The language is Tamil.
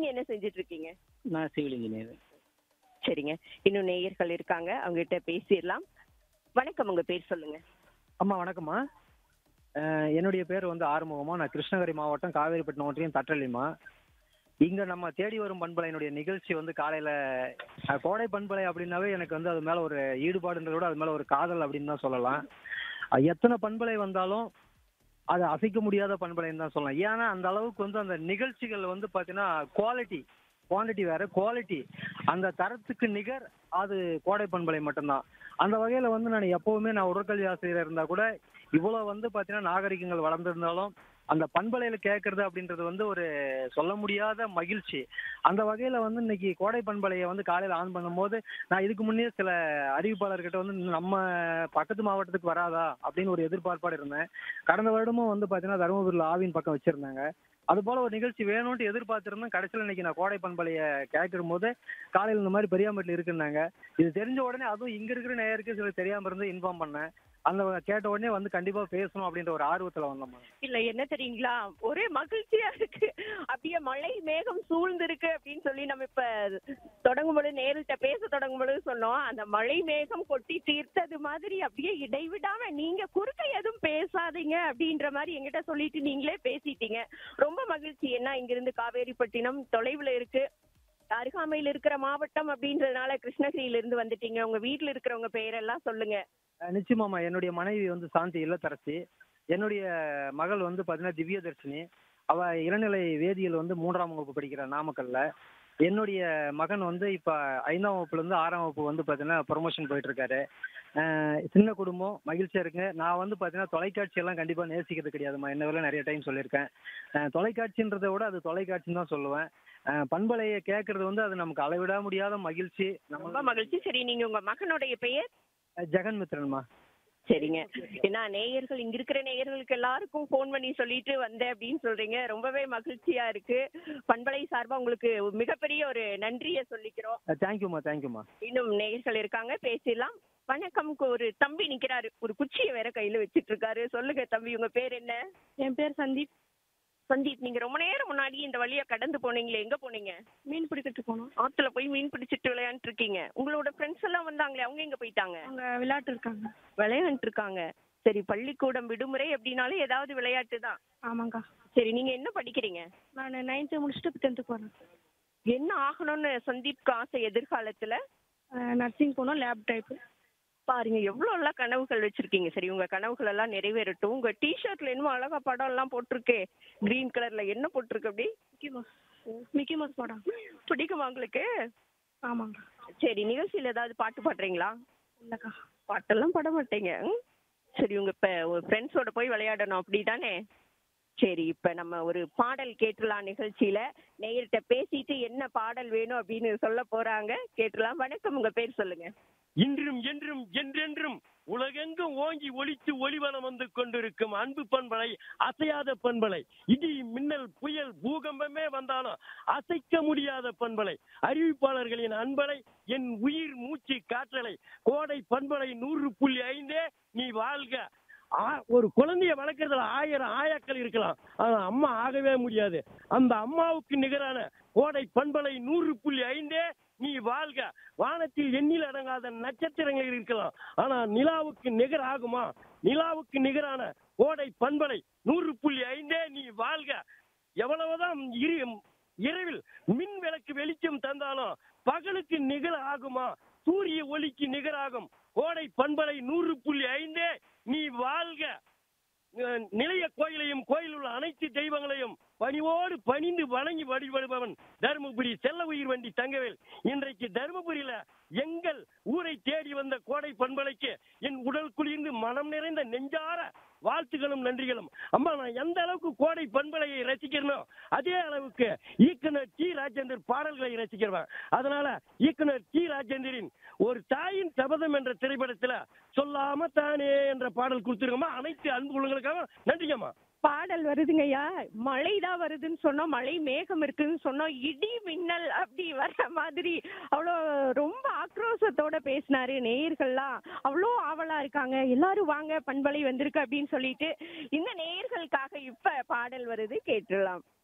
நீங்க என்ன செஞ்சுட்டு இருக்கீங்க நான் சிவில் இன்ஜினியர் சரிங்க இன்னும் நேயர்கள் இருக்காங்க அவங்க கிட்ட பேசிடலாம் வணக்கம் உங்க பேர் சொல்லுங்க அம்மா வணக்கம்மா அஹ் என்னுடைய பேர் வந்து ஆறுமுகமா நான் கிருஷ்ணகிரி மாவட்டம் காவேரிப்பட்டினம் ஒன்றியம் தட்டலிம்மா இங்க நம்ம தேடி வரும் பண்பலையினுடைய நிகழ்ச்சி வந்து காலையில அஹ், கோடை பண்பலை அப்படின்னாவே எனக்கு வந்து அது மேல ஒரு ஈடுபாடுன்றத விட அது மேல ஒரு காதல் அப்படின்னு தான் சொல்லலாம் அஹ், எத்தனை பண்பலை வந்தாலும் அது அசைக்க முடியாத பண்பலைன்னு தான் சொல்லலாம் ஏன்னா அந்த அளவுக்கு வந்து அந்த நிகழ்ச்சிகள் வந்து பாத்தீங்கன்னா குவாலிட்டி குவான்டிட்டி வேற குவாலிட்டி அந்த தரத்துக்கு நிகர் அது கோடை பண்பலை மட்டும்தான் அந்த வகையில வந்து நான் எப்பவுமே நான் உடற்கல்வி ஆசிரியர் இருந்தா கூட இவ்வளவு வந்து பாத்தீங்கன்னா நாகரிகங்கள் வளர்ந்திருந்தாலும் அந்த பண்பலையில கேட்கறது அப்படின்றது வந்து ஒரு சொல்ல முடியாத மகிழ்ச்சி அந்த வகையில வந்து இன்னைக்கு கோடை பண்பலையை வந்து காலையில ஆன் பண்ணும்போது நான் இதுக்கு முன்னே சில அறிவிப்பாளர்கிட்ட வந்து நம்ம பக்கத்து மாவட்டத்துக்கு வராதா அப்படின்னு ஒரு எதிர்பார்ப்பாடு இருந்தேன் கடந்த வருடமும் வந்து பாத்தீங்கன்னா தருமபுரியில் ஆவின் பக்கம் வச்சிருந்தாங்க அது போல ஒரு நிகழ்ச்சி வேணும்னு எதிர்பார்த்திருந்தேன் கடைசியில் இன்னைக்கு நான் கோடை பண்பலையை கேட்கும் போது காலையில் இந்த மாதிரி பெரியாம்பட்டில் இருக்குன்னாங்க இது தெரிஞ்ச உடனே அதுவும் இங்க இருக்கிற நேயருக்கு சில தெரியாம இருந்து இன்ஃபார்ம் பண்ணேன் அந்த கேட்ட உடனே வந்து கண்டிப்பா பேசணும் அப்படின்ற ஒரு ஆர்வத்துல வந்தோம்மா இல்ல என்ன தெரியுங்களா ஒரே மகிழ்ச்சியா இருக்கு அப்படியே மழை மேகம் சூழ்ந்திருக்கு அப்படின்னு சொல்லி நம்ம இப்ப தொடங்கும் பொழுது நேரிட்ட பேச தொடங்கும் பொழுது சொன்னோம் அந்த மழை மேகம் கொட்டி தீர்த்தது மாதிரி அப்படியே இடைவிடாம நீங்க குறுக்க எதுவும் பேசாதீங்க அப்படின்ற மாதிரி எங்கிட்ட சொல்லிட்டு நீங்களே பேசிட்டீங்க ரொம்ப மகிழ்ச்சி ஏன்னா இங்கிருந்து காவேரிப்பட்டினம் தொலைவுல இருக்கு அருகாமையில் இருக்கிற மாவட்டம் அப்படின்றதுனால கிருஷ்ணகிரியில இருந்து வந்துட்டீங்க உங்க வீட்டுல இருக்கிறவங்க பெயரெல்லாம் சொல்லுங்க அஹ் நிச்சயமாம்மா என்னுடைய மனைவி வந்து சாந்தி இல்லத்தரசி என்னுடைய மகள் வந்து பாத்தீங்கன்னா திவ்யதர்ஷினி அவ இளநிலை வேதியியல் வந்து மூன்றாம் வகுப்பு படிக்கிற நாமக்கல்ல என்னுடைய மகன் வந்து இப்ப ஐந்தாம் வகுப்புல இருந்து ஆறாம் வகுப்பு வந்து பாத்தீங்கன்னா ப்ரொமோஷன் போயிட்டு இருக்காரு அஹ் சின்ன குடும்பம் மகிழ்ச்சியா இருக்குங்க நான் வந்து பாத்தீங்கன்னா தொலைக்காட்சி எல்லாம் கண்டிப்பா நேசிக்கிறது கிடையாதுமா என்ன வேலை நிறைய டைம் சொல்லியிருக்கேன் அஹ் தொலைக்காட்சின்றதை விட அது தொலைக்காட்சின்னு தான் சொல்லுவேன் அஹ் பண்பலையை கேட்கறது வந்து அது நமக்கு அளவிட முடியாத மகிழ்ச்சி ரொம்ப நம்ம மகிழ்ச்சி சரி நீங்க உங்க மகனுடைய பெயர் ஜெகன் மித்ரன்மா சரிங்க ஏன்னா நேயர்கள் இங்க இருக்கிற நேயர்களுக்கு எல்லாருக்கும் ஃபோன் பண்ணி சொல்லிட்டு வந்தேன் அப்படின்னு சொல்றீங்க ரொம்பவே மகிழ்ச்சியா இருக்கு பண்பலை சார்பா உங்களுக்கு மிகப்பெரிய ஒரு நன்றியை சொல்லிக்கிறோம் தேங்க்யூம்மா தேங்க்யூம்மா இன்னும் நேயர்கள் இருக்காங்க பேசிடலாம் வணக்கம்க்கு ஒரு தம்பி நிக்கிறாரு ஒரு குச்சியை வேற கையில வச்சிட்டு இருக்காரு சொல்லுங்க தம்பி உங்க பேர் என்ன என் பேர் சந்தீப் சந்தீப் நீங்க ரொம்ப நேரம் முன்னாடி இந்த வழியா கடந்து போனீங்களே எங்க போனீங்க மீன் பிடிக்கிறதுக்கு போனோம் ஆத்துல போய் மீன் பிடிச்சிட்டு விளையாண்டு இருக்கீங்க உங்களோட ஃப்ரெண்ட்ஸ் எல்லாம் வந்தாங்களே அவங்க எங்க போயிட்டாங்க அவங்க விளையாட்டு இருக்காங்க விளையாண்டு இருக்காங்க சரி பள்ளிக்கூடம் விடுமுறை அப்படின்னாலே ஏதாவது விளையாட்டு தான் ஆமாங்க்கா சரி நீங்க என்ன படிக்கிறீங்க நான் நைன்த்து முடிச்சுட்டு இப்போ டென்த்து போகிறேன் என்ன ஆகணும்னு சந்தீப்க்கு ஆசை எதிர்காலத்துல நர்சிங் போனோம் லேப் டைப்பு பாருங்க எவ்வளவு எல்லாம் கனவுகள் வச்சிருக்கீங்க சரி உங்க கனவுகள் எல்லாம் நிறைவேறட்டும் உங்க டிஷர்ட்ல என்னமோ அழகா படம் எல்லாம் போட்டிருக்கே கிரீன் கலர்ல என்ன போட்டிருக்கு அப்படி மிக்கி மவுஸ் மிக்கி மவுஸ் படம் பிடிக்குமா உங்களுக்கு ஆமாங்க்கா சரி நிகழ்ச்சியில ஏதாவது பாட்டு பாடுறீங்களா இல்லைக்கா பாட்டெல்லாம் பாட மாட்டீங்க ம்? சரி உங்க இப்ப ஒரு ஃப்ரெண்ட்ஸோட போய் விளையாடணும் அப்படிதானே சரி இப்ப நம்ம ஒரு பாடல் கேட்டுலாம் நிகழ்ச்சியில நேயர்கிட்ட பேசிட்டு என்ன பாடல் வேணும் அப்படின்னு சொல்ல போறாங்க கேட்டுலாம் வணக்கம் உங்க பேர் சொல்லுங்க இன்றும் என்றும் என்றென்றும் உலகெங்கும் ஓங்கி ஒளித்து ஒளிவனம் வந்து கொண்டிருக்கும் அன்பு பண்பலை அசையாத பண்பலை இடி மின்னல் புயல் பூகம்பமே வந்தாலும் அசைக்க முடியாத பண்பலை அறிவிப்பாளர்களின் அன்பலை என் உயிர் மூச்சு காற்றலை கோடை பண்பலை நூறு புள்ளி ஐந்தே நீ வாழ்க ஆ- ஒரு குழந்தைய வளர்க்கறதுல ஆயிரம் ஆயாக்கள் இருக்கலாம் ஆனா அம்மா ஆகவே முடியாது அந்த அம்மாவுக்கு நிகரான கோடை பண்பலை நூறு புள்ளி ஐந்தே நீ வாழ்க வானத்தில் எண்ணில் அடங்காத நட்சத்திரங்கள் இருக்கலாம் ஆனா நிலாவுக்கு நிகர் ஆகுமா நிலாவுக்கு நிகரான கோடை பண்பலை நூறு புள்ளி ஐந்தே நீ வாழ்க எவ்வளவுதான் இரு இரவில் மின் விளக்கு வெளிச்சம் தந்தாலும் பகலுக்கு நிகர் ஆகுமா சூரிய ஒளிக்கு நிகராகும் கோடை பண்பலை நூறு புள்ளி ஐந்தே நீ வாழ்க அஹ் நிலைய கோயிலையும் கோயில் உள்ள அனைத்து தெய்வங்களையும் பணிவோடு பணிந்து வணங்கி வழிபடுபவன் தருமபுரி செல்ல உயிர் வண்டி தங்கவேல் இன்றைக்கு தருமபுரியில எங்கள் ஊரை தேடி வந்த கோடை பண்பலைக்கு என் உடல் குளிர்ந்து மனம் நிறைந்த நெஞ்சார வாழ்த்துகளும் நன்றிகளும் அம்மா நான் எந்த அளவுக்கு கோடை பண்பலையை ரசிக்கிறனோ அதே அளவுக்கு இயக்குனர் டி ராஜேந்தர் பாடல்களை ரசிக்கிறவன் அதனால இயக்குனர் டி ராஜேந்தரின் ஒரு தாயின் சபதம் என்ற திரைப்படத்துல சொல்லாம தானே என்ற பாடல் கொடுத்துருக்கோமா அனைத்து அன்பு உள்ளங்களுக்காக நன்றிங்கம்மா பாடல் வருதுங்கய்யா மழை தான் வருதுன்னு சொன்னோம் மழை மேகம் இருக்குன்னு சொன்னோம் இடி மின்னல் அப்படி வர மாதிரி அவ்வளோ ரொம்ப ஆக்ரோஷத்தோட பேசினாரு நேயர்கள்லாம் அவ்வளோ ஆவலா இருக்காங்க எல்லாரும் வாங்க பண்பலை வந்திருக்கு அப்படின்னு சொல்லிட்டு இந்த நேயர்களுக்காக இப்ப பாடல் வருது கேட்டுடலாம்